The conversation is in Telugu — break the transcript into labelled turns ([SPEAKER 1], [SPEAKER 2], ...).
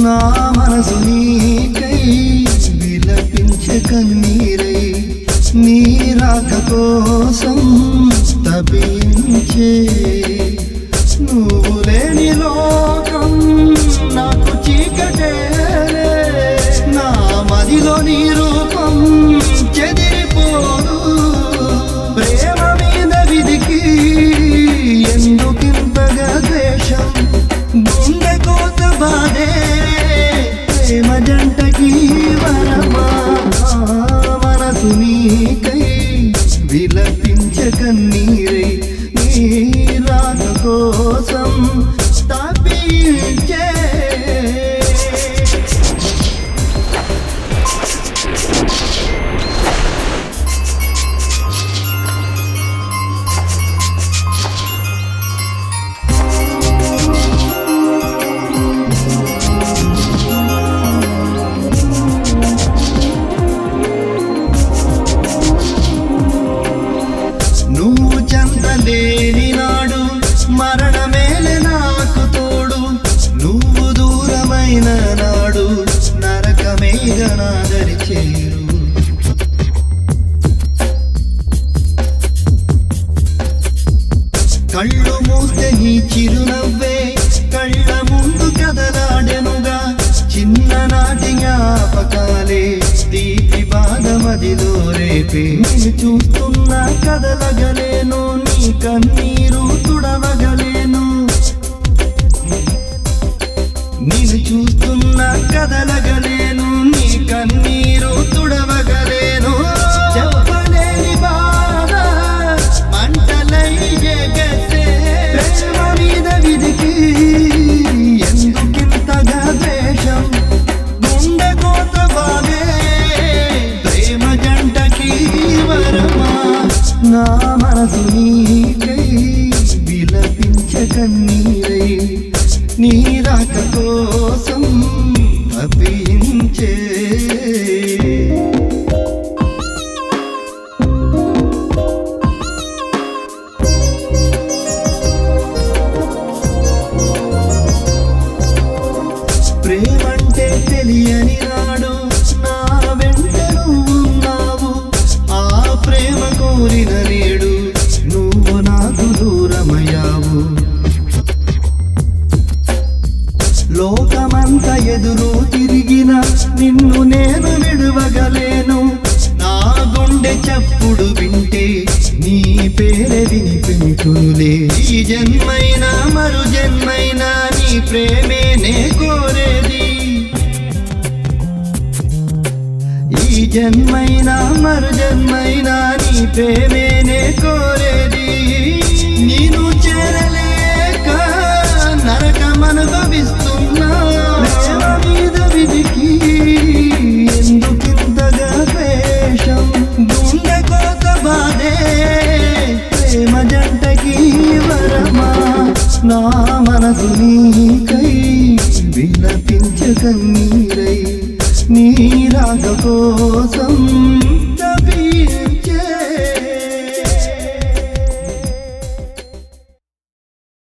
[SPEAKER 1] నా మనసు నీకై విలపించే కన్నీరై నీ రాక కోసం తపించే నువ్వు లేని లోకం నాకు చీకటేలే నా మదిలో నీ రూపం చెదిరిపోదు ప్రేమ మీద విధికి ఎందుకింతగా ద్వేషం గుండె కోత బాధే ప్రేమ జంటకి వరమా మనసు నీకై విలపించ కన్నీరై నీ రాక కోసం తప్పించే నువ్వు చెంతలేని నాడు మరణమేలే నాకు తోడు నువ్వు దూరమైన నాడు నరకమేగ నాదరి చేరు కళ్ళు మూస్తే నీ చిరునవ్వే కళ్ళ ముందు కదలాడెనుగా చిన్ననాటి జ్ఞాపకాలే తీపి బాధ మదిలో రేపే నేను చూస్తున్నా కదలగలేను నీ కన్నీరు తుడవగలేను నేను చూస్తున్నా కదలగలేను నీ కన్నీరు తుడవగలేను చెప్పలేని బాధ మంటలై ఎగసే ప్రేమ మీద విధికి ఎందుకింతగా ద్వేషం గుండె కోత బాధే ప్రేమ జంటకి వరమా నా మనసు నీకై విలపించ కన్నీరై నీ రాక కోసం తప్పించే ప్రేమంటే తెలియని నాడు నా వెంట నువ్వున్నావు ఆ ప్రేమ కోరిన నేడు నువ్వు నాకు దూరమయ్యావు లోకమంత ఎదురు తిరిగిన నిన్ను నేను విడువగలేను నా గుండె చప్పుడు వింటే నీ పేరే వినిపించునులే ఈ జన్మైనా మరు జన్మైనా నీ ప్రేమే నే కోరేది ఈ జన్మైనా మరు జన్మైనా నీ ప్రేమేనే కోరేది నేను చేరలేక నరకమనుభవిస్తున్నా ప్రేమ మీద విధికి ఎందుకింతగా ద్వేషం గుండె కోత బాధే ప్రేమ జంటకి వరమా నా మనసు నీకై విలపించ కన్నీరై నీ రాక కోసం